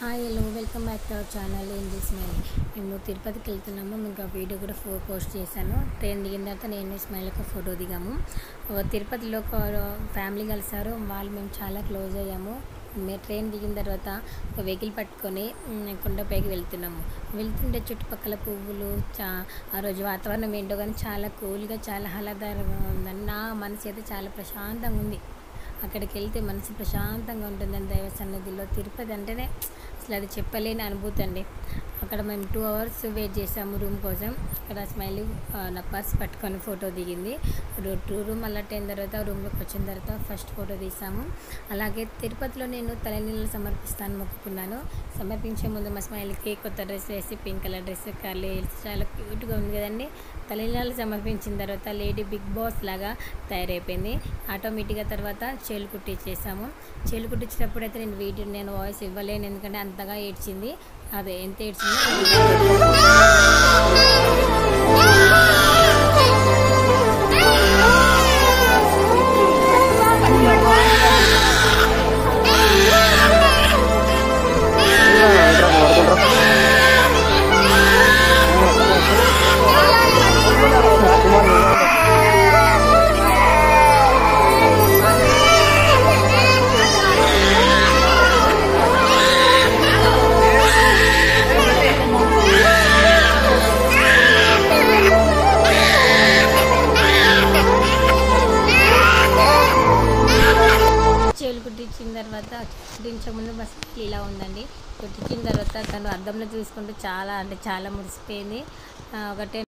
hi hello welcome back to our channel I'm Smile మేము తిరుపతికి వెళ్తున్నాము మీకు ఆ వీడియో కూడా ఫో పోస్ట్ చేశాను ట్రైన్ దిగిన తర్వాత నేను స్మైల్ ఒక ఫోటో దిగాము ఆ, తిరుపతిలో ఒక ఫ్యామిలీ కలిసారు వాళ్ళు మేము చాలా క్లోజ్ అయ్యాము మేము ట్రైన్ దిగిన తర్వాత ఒక వెహికల్ పట్టుకొని ఉమ్, కొండపైకి వెళ్తున్నాము వెళ్తుంటే చుట్టుపక్కల పువ్వులు చా ఆ రోజు వాతావరణం ఏంటో కానీ చాలా కూల్గా చాలా ఆహ్లాదకరంగా ఉందని నా మనసు అయితే చాలా ప్రశాంతంగా ఉంది అక్కడికి వెళ్తే మనసు ప్రశాంతంగా ఉంటుందని దైవ సన్నిధిలో తిరుపతి అంటేనే అసలు అది చెప్పలేని అనుభూతి అండి అక్కడ మేము టూ అవర్స్ వెయిట్ చేసాము రూమ్ కోసం అక్కడ స్మైల్ నా పర్స్ పట్టుకొని ఫోటో దిగింది రూ- టూ రూమ్ అలర్ట్ అయిన తర్వాత రూమ్లోకి వచ్చిన తర్వాత ఫస్ట్ ఫోటో తీసాము అలాగే తిరుపతిలో నేను తలనీళ్ళు సమర్పిస్తాను మొక్కుకున్నాను సమర్పించే ముందు మా స్మైల్కి కొత్త డ్రెస్ వేసి pink colour dress curly hairs చాలా క్యూట్గా ఉంది కదండి తలనీళ్ళు సమర్పించిన తర్వాత లేడీ బిగ్ బాస్ లాగా తయారైపోయింది ఆటోమేటిక్గా తర్వాత చేలు కుట్టించేసాము చేలు కుట్టించినప్పుడు అయితే నేను వీడియో నేను వాయిస్ ఇవ్వలేను ఎందుకంటే అంతగా ఏడ్చింది అదే ఎంత ఏడ్చిందో చేలు కుట్టించిన తర్వాత కుట్టించే ముందు బస్ ఇలా ఉందండి కుట్టించిన తర్వాత తను అద్దంలో చూసుకుంటూ చాలా అంటే చాలా మురిసిపోయింది ఆ, ఒక టెన్